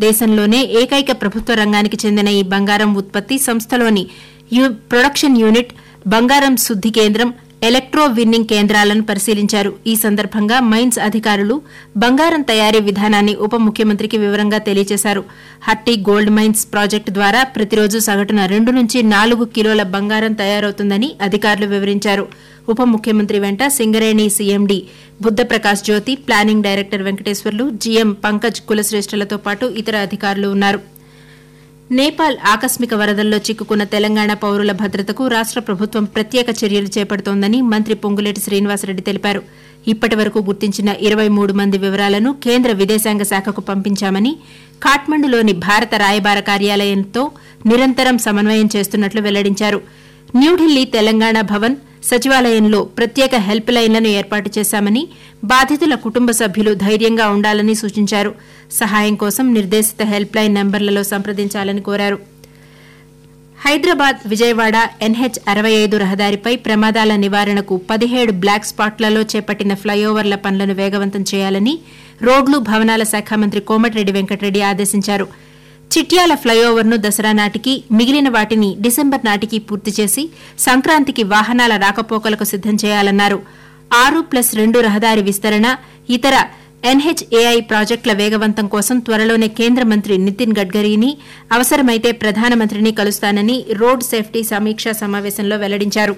దేశంలోనే ఏకైక ప్రభుత్వ రంగానికి చెందిన ఈ బంగారం ఉత్పత్తి సంస్థలోని యు- ప్రొడక్షన్ యూనిట్ బంగారం శుద్ది కేంద్రం ఎలక్ట్రో విన్నింగ్ కేంద్రాలను పరిశీలించారు ఈ సందర్భంగా మైన్స్ అధికారులు బంగారం తయారీ విధానాన్ని ఉప ముఖ్యమంత్రికి వివరంగా తెలియజేశారు హట్టి గోల్డ్ మైన్స్ ప్రాజెక్టు ద్వారా ప్రతిరోజు సగటున రెండు నుంచి నాలుగు కిలోల బంగారం తయారవుతుందని అధికారులు వివరించారు ఉప ముఖ్యమంత్రి వెంట Singareni CMD Buddaprakash Jyothi planning director Venkateswarlu GM Pankaj కులశ్రేష్ఠలతో పాటు ఇతర అధికారులు ఉన్నారు నేపాల్ ఆకస్మిక వరదల్లో చిక్కుకున్న తెలంగాణ పౌరుల భద్రతకు రాష్ట ప్రభుత్వం ప్రత్యేక చర్యలు చేపడుతోందని మంత్రి పొంగులేటి శ్రీనివాసరెడ్డి తెలిపారు ఇప్పటి వరకు గుర్తించిన ఇరవై మూడు మంది వివరాలను కేంద్ర విదేశాంగ శాఖకు పంపించామని ఖాట్మండులోని భారత రాయబార కార్యాలయంతో నిరంతరం సమన్వయం చేస్తున్నట్లు వెల్లడించారు న్యూఢిల్లీ తెలంగాణ భవన్ సచివాలయంలో ప్రత్యేక హెల్ప్ లైన్లను ఏర్పాటు చేశామని బాధితుల కుటుంబ సభ్యులు ధైర్యంగా ఉండాలని సూచించారు సహాయం కోసం నిర్దేశిత హెల్ప్ లైన్ నంబర్లలో సంప్రదించాలని కోరారు హైదరాబాద్ విజయవాడ ఎన్హెచ్ అరవై ఐదు రహదారిపై ప్రమాదాల నివారణకు పదిహేడు బ్లాక్ స్పాట్లలో చేపట్టిన ఫ్లైఓవర్ల పనులను వేగవంతం చేయాలని రోడ్లు భవనాల శాఖ మంత్రి కోమటిరెడ్డి వెంకటరెడ్డి ఆదేశించారు చిట్యాల ఫ్లైఓవర్ను దసరా నాటికి మిగిలిన వాటిని డిసెంబర్ నాటికి పూర్తి చేసి సంక్రాంతికి వాహనాల రాకపోకలకు సిద్దం చేయాలన్నారు ఆరు ప్లస్ రెండు రహదారి విస్తరణ ఇతర ఎన్హెచ్ఏఐ ప్రాజెక్టుల వేగవంతం కోసం త్వరలోనే కేంద్ర మంత్రి నితిన్ గడ్కరీని అవసరమైతే ప్రధానమంత్రిని కలుస్తానని రోడ్ సేఫ్టీ సమీక్షా సమావేశంలో వెల్లడించారు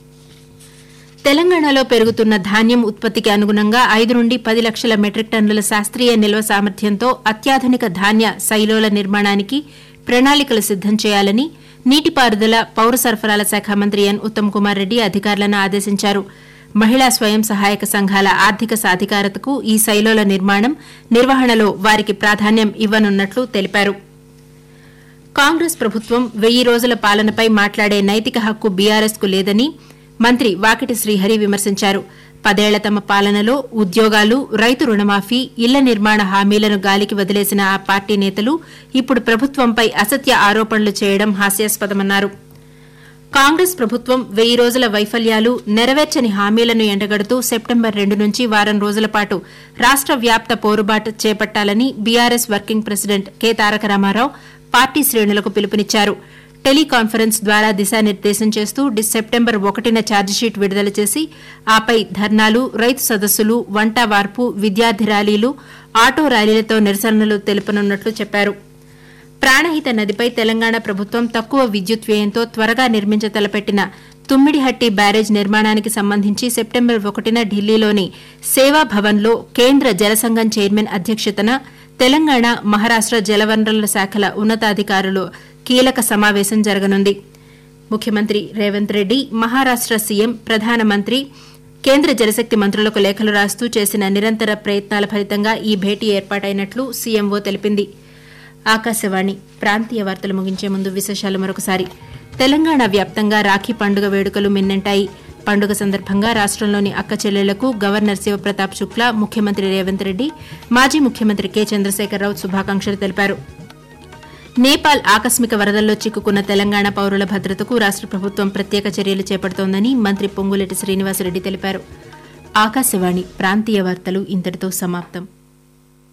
తెలంగాణలో పెరుగుతున్న ధాన్యం ఉత్పత్తికి అనుగుణంగా ఐదు నుండి పది లక్షల మెట్రిక్ టన్నుల శాస్త్రీయ నిల్వ సామర్థ్యంతో అత్యాధునిక ధాన్య శైలోల నిర్మాణానికి ప్రణాళికలు సిద్దం చేయాలని నీటిపారుదల పౌర సరఫరాల శాఖ మంత్రి ఎన్ ఉత్తమ్ కుమార్ రెడ్డి అధికారులను ఆదేశించారు మహిళా స్వయం సహాయక సంఘాల ఆర్థిక సాధికారతకు ఈ శైలోల నిర్మాణం నిర్వహణలో వారికి ప్రాధాన్యం ఇవ్వనున్నట్లు తెలిపారు కాంగ్రెస్ ప్రభుత్వం వెయ్యి రోజుల పాలనపై మాట్లాడే నైతిక హక్కు బీఆర్ఎస్ కు లేదని మంత్రి వాకిటి శ్రీహరి విమర్శించారు పదేళ్ల తమ పాలనలో ఉద్యోగాలు రైతు రుణమాఫీ ఇళ్ల నిర్మాణ హామీలను గాలికి వదిలేసిన ఆ పార్టీ నేతలు ఇప్పుడు ప్రభుత్వంపై అసత్య ఆరోపణలు చేయడం హాస్యాస్పదమన్నారు కాంగ్రెస్ ప్రభుత్వం వెయ్యి రోజుల వైఫల్యాలు నెరవేర్చని హామీలను ఎండగడుతూ సెప్టెంబర్ రెండు నుంచి వారం రోజుల పాటు రాష్ట వ్యాప్త పోరుబాటు చేపట్టాలని BRS working president K Taraka Ramarao party శ్రేణులకు పిలుపునిచ్చారు టెలికాన్ఫరెన్స్ ద్వారా దిశానిర్దేశం చేస్తూ డి- సెప్టెంబర్ ఒకటిన ఛార్జిషీట్ విడుదల చేసి ఆపై ధర్నాలు రైతు సదస్సులు వంట వార్పు విద్యార్థి ర్యాలీలు ఆటో ర్యాలీలతో నిరసనలు తెలుపనున్నట్లు చెప్పారు ప్రాణహిత నదిపై తెలంగాణ ప్రభుత్వం తక్కువ విద్యుత్ వ్యయంతో త్వరగా నిర్మించ తలపెట్టిన తుమ్మిడిహట్టి బ్యారేజ్ నిర్మాణానికి సంబంధించి సెప్టెంబర్ ఒకటిన ఢిల్లీలోని సేవా భవన్లో కేంద్ర జలసంఘం చైర్మన్ అధ్యక్షతన తెలంగాణ మహారాష్ట జలవనరుల శాఖల ఉన్నతాధికారులు కీలక సమావేశం జరగనుంది ముఖ్యమంత్రి రేవంత్ రెడ్డి మహారాష్ట సీఎం ప్రధానమంత్రి కేంద్ర జలశక్తి మంత్రులకు లేఖలు రాస్తూ చేసిన నిరంతర ప్రయత్నాల ఫలితంగా ఈ భేటీ ఏర్పాటైనట్లు సీఎంఓ తెలిపింది ఆకాశవాణి ప్రాంతీయ వార్తలు ముగించే ముందు విశేషాలు మరొకసారి తెలంగాణ వ్యాప్తంగా రాఖీ పండుగ వేడుకలు మిన్నంటాయి పండుగ సందర్భంగా రాష్టంలోని అక్క చెల్లెళ్లకు గవర్నర్ శివప్రతాప్ శుక్లా ముఖ్యమంత్రి రేవంత్ రెడ్డి మాజీ ముఖ్యమంత్రి కె చంద్రశేఖరరావు శుభాకాంక్షలు తెలిపారు నేపాల్ ఆకస్మిక వరదల్లో చిక్కుకున్న తెలంగాణ పౌరుల భద్రతకు రాష్ట ప్రభుత్వం ప్రత్యేక చర్యలు చేపడుతోందని మంత్రి పొంగులేటి శ్రీనివాసరెడ్డి తెలిపారు ఆకాశవాణి ప్రాంతీయ వార్తలు ఇంతటితో సమాప్తం